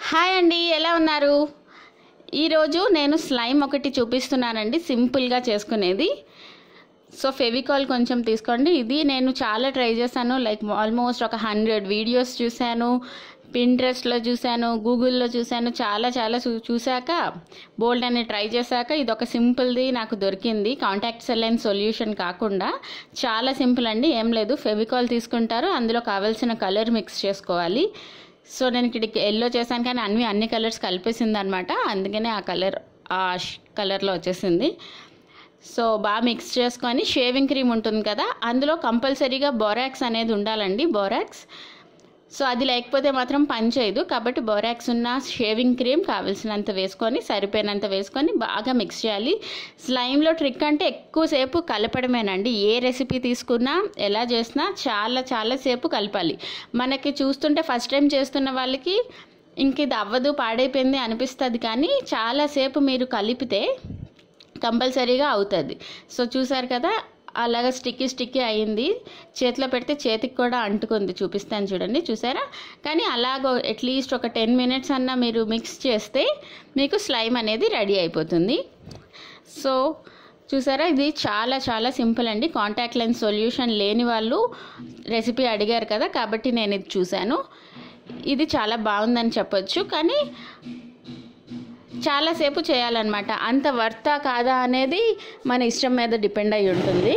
hi అండి ఎలా ఉన్నారు ఈరోజు నేను స్లైమ్ ఒకటి చూపిస్తున్నానండి సింపుల్గా చేసుకునేది సో ఫెవికాల్ కొంచెం తీసుకోండి ఇది నేను చాలా ట్రై చేశాను లైక్ ఆల్మోస్ట్ ఒక హండ్రెడ్ వీడియోస్ చూశాను పింట్రెస్ట్లో చూశాను గూగుల్లో చూశాను చాలా చాలా చూ చూశాక బోల్డ్ అని ట్రై చేశాక ఇది ఒక సింపుల్ది నాకు దొరికింది కాంటాక్ట్ సెలైన్ సొల్యూషన్ కాకుండా చాలా సింపుల్ అండి ఏం లేదు ఫెవికాల్ తీసుకుంటారు అందులో కావాల్సిన కలర్ మిక్స్ చేసుకోవాలి సో నేను ఇక్కడ ఎల్లో చేశాను కానీ అన్ని అన్ని కలర్స్ కలిపేసింది అనమాట అందుకనే ఆ కలర్ ఆ కలర్లో వచ్చేసింది సో బాగా మిక్స్ చేసుకొని షేవింగ్ క్రీమ్ ఉంటుంది కదా అందులో కంపల్సరీగా బోరాక్స్ అనేది ఉండాలండి బోరాక్స్ సో అది లేకపోతే మాత్రం పని చేయదు కాబట్టి బోరాక్స్ ఉన్న షేవింగ్ క్రీమ్ కావాల్సినంత వేసుకొని సరిపోయినంత వేసుకొని బాగా మిక్స్ చేయాలి స్లైమ్లో ట్రిక్ అంటే ఎక్కువసేపు కలపడమేనండి ఏ రెసిపీ తీసుకున్నా ఎలా చేసినా చాలా చాలా సేపు కలపాలి మనకి చూస్తుంటే ఫస్ట్ టైం చేస్తున్న వాళ్ళకి ఇంక ఇది అవ్వదు పాడైపోయింది అనిపిస్తుంది కానీ చాలాసేపు మీరు కలిపితే కంపల్సరీగా అవుతుంది సో చూసారు కదా అలాగా స్టిక్కీ స్టిక్కీ అయింది చేతిలో పెడితే చేతికి కూడా అంటుకుంది చూపిస్తాను చూడండి చూసారా కానీ అలాగ అట్లీస్ట్ ఒక టెన్ మినిట్స్ అన్న మీరు మిక్స్ చేస్తే మీకు స్లైమ్ అనేది రెడీ అయిపోతుంది సో చూసారా ఇది చాలా చాలా సింపుల్ అండి కాంటాక్ట్ లెన్స్ సొల్యూషన్ లేని వాళ్ళు రెసిపీ అడిగారు కదా కాబట్టి నేను ఇది చూశాను ఇది చాలా బాగుందని చెప్పొచ్చు కానీ చాలాసేపు చేయాలన్నమాట అంత వర్తా కాదా అనేది మన ఇష్టం మీద డిపెండ్ అయి ఉంటుంది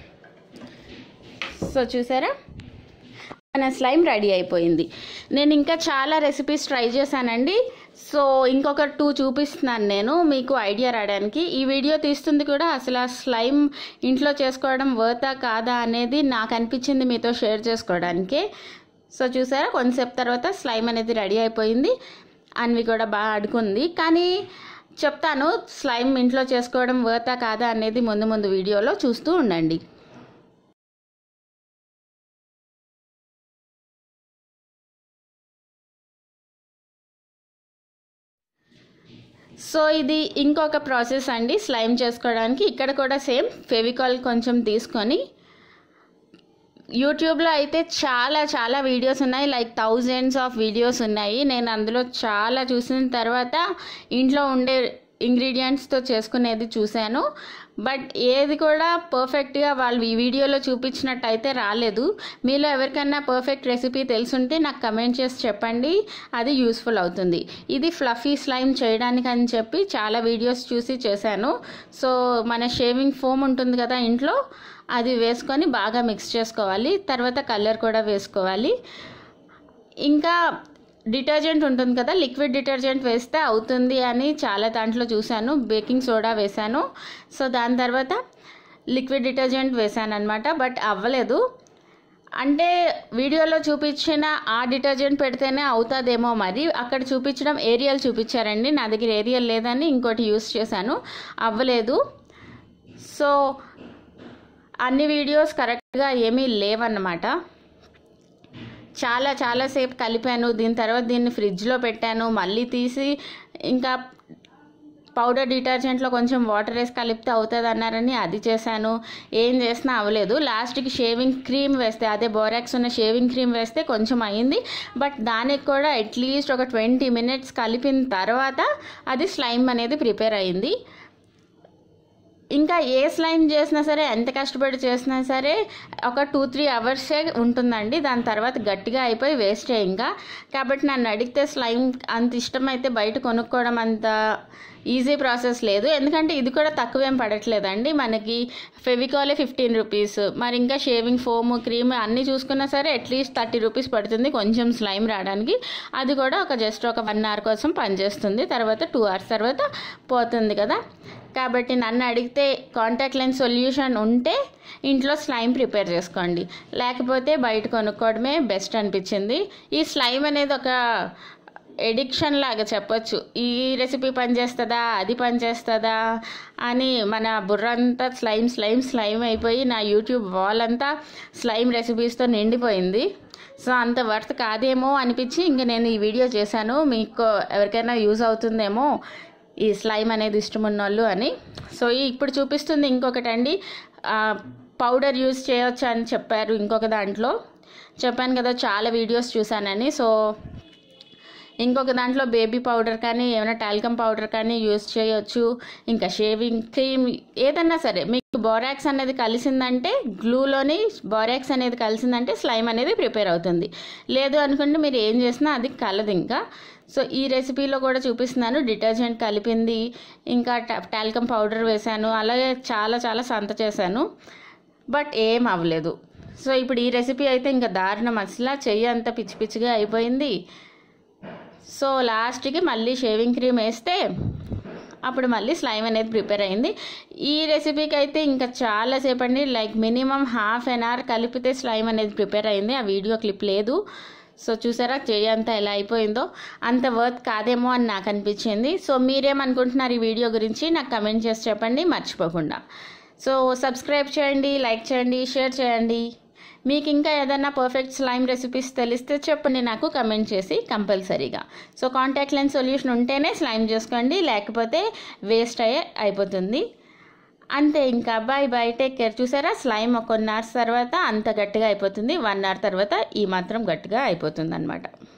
సో చూసారా మన స్లైమ్ రెడీ అయిపోయింది నేను ఇంకా చాలా రెసిపీస్ ట్రై చేశానండి సో ఇంకొక టూ చూపిస్తున్నాను నేను మీకు ఐడియా రావడానికి ఈ వీడియో తీస్తుంది కూడా అసలు ఆ స్లైమ్ ఇంట్లో చేసుకోవడం వర్తా కాదా అనేది నాకు అనిపించింది మీతో షేర్ చేసుకోవడానికి సో చూసారా కొంతసేపు తర్వాత స్లైమ్ అనేది రెడీ అయిపోయింది అన్వి కూడా బాగా ఆడుకుంది కానీ చెప్తాను స్లైమ్ ఇంట్లో చేసుకోవడం వర్తా కాదా అనేది ముందు ముందు వీడియోలో చూస్తూ ఉండండి సో ఇది ఇంకొక ప్రాసెస్ అండి స్లైమ్ చేసుకోవడానికి ఇక్కడ కూడా సేమ్ ఫెవికాల్ కొంచెం తీసుకొని యూట్యూబ్లో అయితే చాలా చాలా వీడియోస్ ఉన్నాయి లైక్ థౌజండ్స్ ఆఫ్ వీడియోస్ ఉన్నాయి నేను అందులో చాలా చూసిన తర్వాత ఇంట్లో ఉండే ఇంగ్రీడియంట్స్తో చేసుకునేది చూశాను బట్ ఏది కూడా పర్ఫెక్ట్గా వాళ్ళు ఈ వీడియోలో చూపించినట్టు అయితే రాలేదు మీలో ఎవరికైనా పర్ఫెక్ట్ రెసిపీ తెలుసుంటే నాకు కమెంట్ చేసి చెప్పండి అది యూస్ఫుల్ అవుతుంది ఇది ఫ్లఫీ స్లైమ్ చేయడానికి అని చెప్పి చాలా వీడియోస్ చూసి చేశాను సో మన షేవింగ్ ఫోమ్ ఉంటుంది కదా ఇంట్లో అది వేసుకొని బాగా మిక్స్ చేసుకోవాలి తర్వాత కలర్ కూడా వేసుకోవాలి ఇంకా డిటర్జెంట్ ఉంటుంది కదా లిక్విడ్ డిటర్జెంట్ వేస్తే అవుతుంది అని చాలా దాంట్లో చూశాను బేకింగ్ సోడా వేశాను సో దాని తర్వాత లిక్విడ్ డిటర్జెంట్ వేశాను అనమాట బట్ అవ్వలేదు అంటే వీడియోలో చూపించిన ఆ డిటర్జెంట్ పెడితేనే అవుతుందేమో మరి అక్కడ చూపించడం ఏరియల్ చూపించారండి నా దగ్గర ఏరియల్ లేదని ఇంకోటి యూస్ చేశాను అవ్వలేదు సో అన్ని వీడియోస్ కరెక్ట్గా ఏమీ లేవన్నమాట చాలా చాలాసేపు కలిపాను దీని తర్వాత దీన్ని ఫ్రిడ్జ్లో పెట్టాను మళ్ళీ తీసి ఇంకా పౌడర్ డిటర్జెంట్లో కొంచెం వాటర్ వేసి కలిపితే అవుతుంది అన్నారని అది చేశాను ఏం చేసినా అవ్వలేదు లాస్ట్కి షేవింగ్ క్రీమ్ వేస్తే అదే బోరాక్స్ ఉన్న షేవింగ్ క్రీమ్ వేస్తే కొంచెం అయింది బట్ దానికి కూడా అట్లీస్ట్ ఒక ట్వంటీ మినిట్స్ కలిపిన తర్వాత అది స్లైమ్ అనేది ప్రిపేర్ అయింది ఇంకా ఏ స్లైమ్ చేసినా సరే ఎంత కష్టపడి చేసినా సరే ఒక టూ త్రీ అవర్సే ఉంటుందండి దాని తర్వాత గట్టిగా అయిపోయి వేస్టే ఇంకా కాబట్టి నన్ను అడిగితే స్లైమ్ అంత ఇష్టమైతే బయట కొనుక్కోవడం అంత ఈజీ ప్రాసెస్ లేదు ఎందుకంటే ఇది కూడా తక్కువేం పడట్లేదండి మనకి ఫెవికాలే ఫిఫ్టీన్ రూపీస్ మరి ఇంకా షేవింగ్ ఫోమ్ క్రీమ్ అన్నీ చూసుకున్నా సరే అట్లీస్ట్ థర్టీ రూపీస్ పడుతుంది కొంచెం స్లైమ్ రావడానికి అది కూడా ఒక జస్ట్ ఒక వన్ అవర్ కోసం పనిచేస్తుంది తర్వాత టూ అవర్స్ తర్వాత పోతుంది కదా కాబట్టి నన్ను అడిగితే కాంటాక్ట్ లెన్స్ సొల్యూషన్ ఉంటే ఇంట్లో స్లైమ్ ప్రిపేర్ చేసుకోండి లేకపోతే బయట కొనుక్కోవడమే బెస్ట్ అనిపించింది ఈ స్లైమ్ అనేది ఒక ఎడిక్షన్ లాగా చెప్పొచ్చు ఈ రెసిపీ పనిచేస్తుందా అది పనిచేస్తుందా అని మన బుర్ర అంతా స్లైమ్ స్లైమ్ స్లైమ్ అయిపోయి నా యూట్యూబ్ వాల్ అంతా స్లైమ్ రెసిపీస్తో నిండిపోయింది సో అంత వర్త్ కాదేమో అనిపించి ఇంక నేను ఈ వీడియో చేశాను మీకు ఎవరికైనా యూజ్ అవుతుందేమో ఈ స్లైమ్ అనేది ఇష్టం ఉన్నోళ్ళు అని సో ఇప్పుడు చూపిస్తుంది ఇంకొకటి అండి పౌడర్ యూజ్ చేయొచ్చు అని చెప్పారు ఇంకొక దాంట్లో చెప్పాను కదా చాలా వీడియోస్ చూశానని సో ఇంకొక దాంట్లో బేబీ పౌడర్ కానీ ఏమైనా టాల్కమ్ పౌడర్ కానీ యూస్ చేయొచ్చు ఇంకా షేవింగ్ క్రీమ్ ఏదన్నా సరే మీకు బోరాక్స్ అనేది కలిసిందంటే గ్లూలోని బోరాక్స్ అనేది కలిసిందంటే స్లైమ్ అనేది ప్రిపేర్ అవుతుంది లేదు అనుకుంటే మీరు ఏం చేసినా అది కలదు ఇంకా సో ఈ రెసిపీలో కూడా చూపిస్తున్నాను డిటర్జెంట్ కలిపింది ఇంకా టాల్కమ్ పౌడర్ వేశాను అలాగే చాలా చాలా సంత చేశాను బట్ ఏం అవ్వలేదు సో ఇప్పుడు ఈ రెసిపీ అయితే ఇంకా దారుణం అసలు చెయ్యి అంత పిచ్చి పిచ్చిగా అయిపోయింది సో లాస్ట్కి మళ్ళీ షేవింగ్ క్రీమ్ వేస్తే అప్పుడు మళ్ళీ స్లైమ్ అనేది ప్రిపేర్ అయింది ఈ రెసిపీకి అయితే ఇంకా చాలాసేపు అండి like minimum half an hour కలిపితే స్లైమ్ అనేది ప్రిపేర్ అయింది ఆ వీడియో క్లిప్ లేదు సో చూసారా చెయ్యి అంతా ఎలా అయిపోయిందో అంత వర్త్ కాదేమో అని నాకు అనిపించింది సో మీరేమనుకుంటున్నారు ఈ వీడియో గురించి నాకు కమెంట్ చేసి చెప్పండి మర్చిపోకుండా సో సబ్స్క్రైబ్ చేయండి లైక్ చేయండి షేర్ చేయండి మీకు ఇంకా ఏదైనా పర్ఫెక్ట్ స్లైమ్ రెసిపీస్ తెలిస్తే చెప్పండి నాకు కమెంట్ చేసి కంపల్సరీగా సో కాంటాక్ట్ లెన్స్ సొల్యూషన్ ఉంటేనే స్లైమ్ చేసుకోండి లేకపోతే వేస్ట్ అయ్యే అయిపోతుంది అంతే ఇంకా బాయ్ బాయ్ టేక్ కేర్ చూసారా స్లైమ్ ఒక వన్ అవర్స్ తర్వాత అంత గట్టిగా అయిపోతుంది వన్ అవర్ తర్వాత ఈ మాత్రం గట్టిగా అయిపోతుంది అనమాట